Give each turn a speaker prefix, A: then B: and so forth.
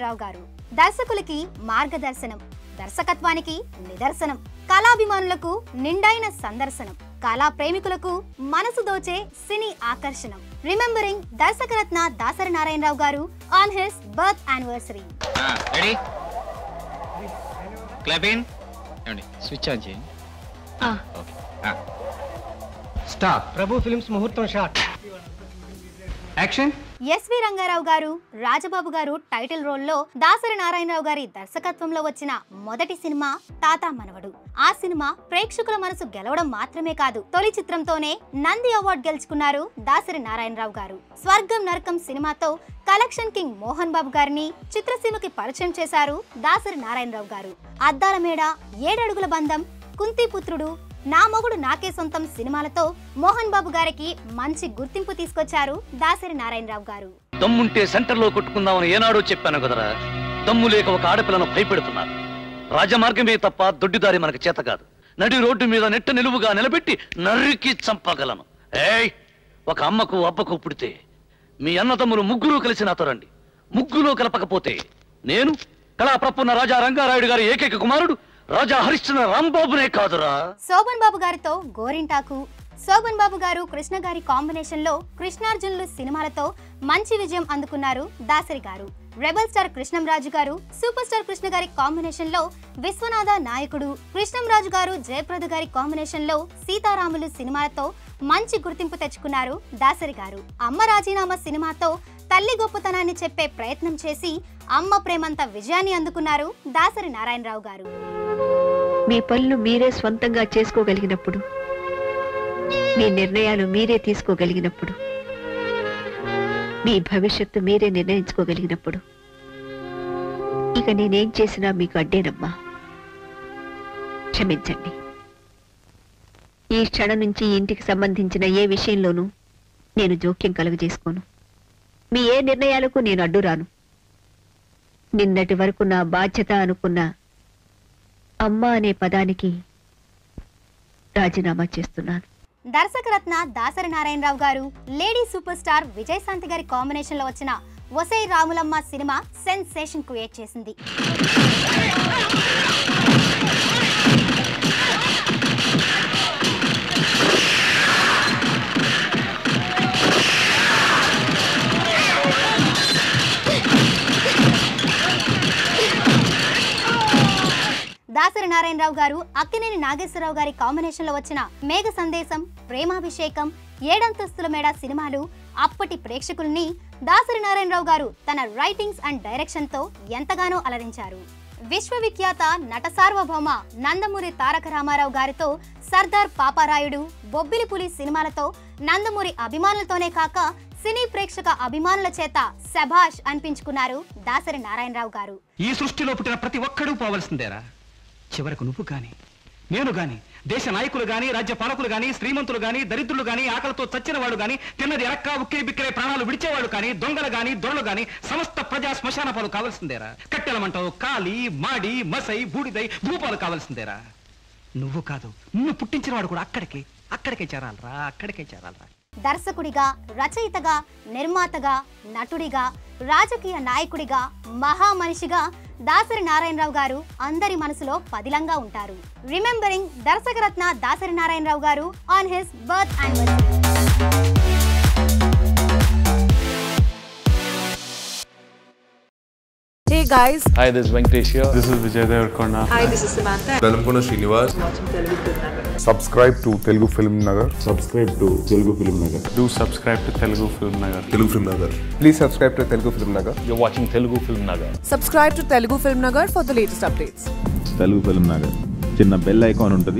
A: నారాయణరావు గారు దర్శకులకి మార్గదర్శనం దర్శకత్వానికి నిదర్శనం కళాభిమానులకు నిండైన సందర్శనం కళా ప్రేమికులకు మనసు దోచే సినీ ఆకర్షణం రిమెంబరింగ్ దర్శకరత్న దాసరి నారాయణరావు గారు on his birth anniversary
B: ready clapping ఏమండి స్విచ్ ఆన్ చేయండి ఓకే
C: స్టాప్ ప్రభు ఫిల్మ్స్ ముహూర్తం షాట్ యాక్షన్
A: ఎస్వి రంగారావు గారు రాజబాబు గారు టైటిల్ రోల్లో దాసరి నారాయణరావు గారి దర్శకత్వంలో వచ్చిన మొదటి సినిమా తాత మనవడు ఆ సినిమా ప్రేక్షకుల మనసు గెలవడం మాత్రమే కాదు తొలి చిత్రంతోనే నంది అవార్డు గెలుచుకున్నారు దాసరి నారాయణరావు గారు స్వర్గం నరకం సినిమాతో కలెక్షన్ కింగ్ మోహన్ బాబు గారిని చిత్రసీమకి పరిచయం చేశారు దాసరి నారాయణరావు గారు అద్దాల మేడ ఏడడుగుల బంధం కుంతిపుత్రుడు నా మొగుడు నాకే సొంతం సినిమాలతో మోహన్ బాబు గారికి మంచి గుర్తింపు తీసుకొచ్చారు దాసరి నారాయణరావు గారు
D: దమ్ముంటే సెంటర్లో కొట్టుకుందామని ఏనాడో చెప్పాను కదరా దమ్ము లేక ఒక ఆడపిల్లను భయపెడుతున్నారు రాజమార్గమే తప్ప దొడ్డిదారి మనకు చేత కాదు నడి రోడ్డు మీద నెట్ట నిలువుగా నిలబెట్టి నరికి చంపగలను ఏయ్ ఒక అమ్మకు అబ్బకు పుడితే మీ అన్నదమ్ములు ముగ్గురు కలిసి నాతో రండి ముగ్గులో కలపకపోతే నేను కళాప్రప్పున్న రాజా రంగారాయుడు గారి ఏకైక కుమారుడు రాజా హరిశ్చంద్ర రాంబాబునే కాదురా
A: శోభన్ బాబు గారితో గోరింటాకు శోభన్ బాబు గారు కృష్ణ గారి కాంబినేషన్ లో కృష్ణార్జునులు సినిమాలతో మంచి విజయం అందుకున్నారు దాసరి గారు రెబల్ స్టార్ కృష్ణంరాజు గారు సూపర్ స్టార్ కృష్ణ గారి కాంబినేషన్ లో విశ్వనాథ నాయకుడు కృష్ణంరాజు గారు జయప్రద గారి కాంబినేషన్ లో సీతారాములు సినిమాలతో మంచి గుర్తింపు తెచ్చుకున్నారు దాసరి గారు అమ్మ రాజీనామా సినిమాతో తల్లి గొప్పతనాన్ని చెప్పే ప్రయత్నం చేసి అమ్మ ప్రేమంత విజయాన్ని అందుకున్నారు దాసరి నారాయణరావు గారు
E: మీ పనులు మీరే స్వంతంగా చేసుకోగలిగినప్పుడు మీ నిర్ణయాలు మీరే తీసుకోగలిగినప్పుడు మీ భవిష్యత్తు మీరే నిర్ణయించుకోగలిగినప్పుడు ఇక నేనేం చేసినా మీకు అడ్డేనమ్మా క్షమించండి ఈ క్షణం నుంచి ఈ ఇంటికి సంబంధించిన ఏ విషయంలోనూ నేను జోక్యం కలుగజేసుకోను మీ ఏ నిర్ణయాలకు నేను అడ్డురాను నిన్నటి వరకు నా బాధ్యత అనుకున్న అమ్మ అనే పదానికి రాజీనామా చేస్తున్నాను
A: దర్శకరత్న దాసరి నారాయణరావు గారు లేడీ సూపర్ స్టార్ విజయశాంతి గారి కాంబినేషన్ లో వచ్చిన ఒసై రాములమ్మ సినిమా సెన్సేషన్ క్రియేట్ చేసింది దాసరి నారాయణరావు గారు అక్కినేని నాగేశ్వరరావు గారి కాంబినేషన్ లో వచ్చిన మేఘ సందేశం ప్రేమాభిషేకం ఏడంతస్తుల మేడ సినిమాలు అప్పటి ప్రేక్షకుల్ని దాసరి నారాయణరావు గారు తన రైటింగ్స్ అండ్ డైరెక్షన్ తో ఎంతగానో అలరించారు విశ్వవిఖ్యాత నట సార్వభౌమ నందమూరి తారక రామారావు గారితో సర్దార్ పాపారాయుడు బొబ్బిలి పులి సినిమాలతో నందమూరి అభిమానులతోనే కాక సినీ ప్రేక్షక అభిమానుల చేత శభాష్ అనిపించుకున్నారు దాసరి నారాయణరావు గారు
C: ఈ సృష్టిలో పుట్టిన ప్రతి ఒక్కడూ పోవలసిందేరా చివరకు నువ్వు గాని నేను గాని దేశ నాయకులు గాని రాజ్య పాలకులు గాని శ్రీమంతులు గాని దరిద్రులు గాని ఆకలితో చచ్చిన వాడు గాని తిన్నది ఎరక్క ఉక్కిరి బిక్కిరే ప్రాణాలు విడిచేవాడు గాని దొంగలు గాని దొరలు గాని సమస్త ప్రజా శ్మశాన పాలు కావాల్సిందేరా కట్టెలమంటావు కాలి మాడి మసై బూడిదై భూపాలు కావాల్సిందేరా నువ్వు కాదు నిన్ను పుట్టించిన వాడు కూడా అక్కడికి అక్కడికే చేరాలరా అక్కడికే చేరాలరా
A: దర్శకుడిగా రచయితగా నిర్మాతగా నటుడిగా రాజకీయ నాయకుడిగా మహామనిషిగా దాసరి నారాయణరావు గారు అందరి మనసులో పదిలంగా ఉంటారు రిమెంబరింగ్ దర్శకరత్న దాసరి నారాయణరావు గారు on his birth anniversary
F: Hey guys,
G: Hi, this is Venkatesh here.
H: This is Vijay Devarkonda.
F: hi, this is Samantha.
I: Velankonda Srinivas
J: subscribe to Telugu Film Nagar.
H: Subscribe to Telugu Film Nagar. Do subscribe to Telugu Film Nagar.
I: Telugu film Nagar
J: Please subscribe to Telugu Film Nagar.
G: You're watching Telugu Film Nagar.
F: Subscribe to Telugu Film Nagar for the latest updates.
K: Telugu film Nagar చిన్న bell icon ఉంటుంది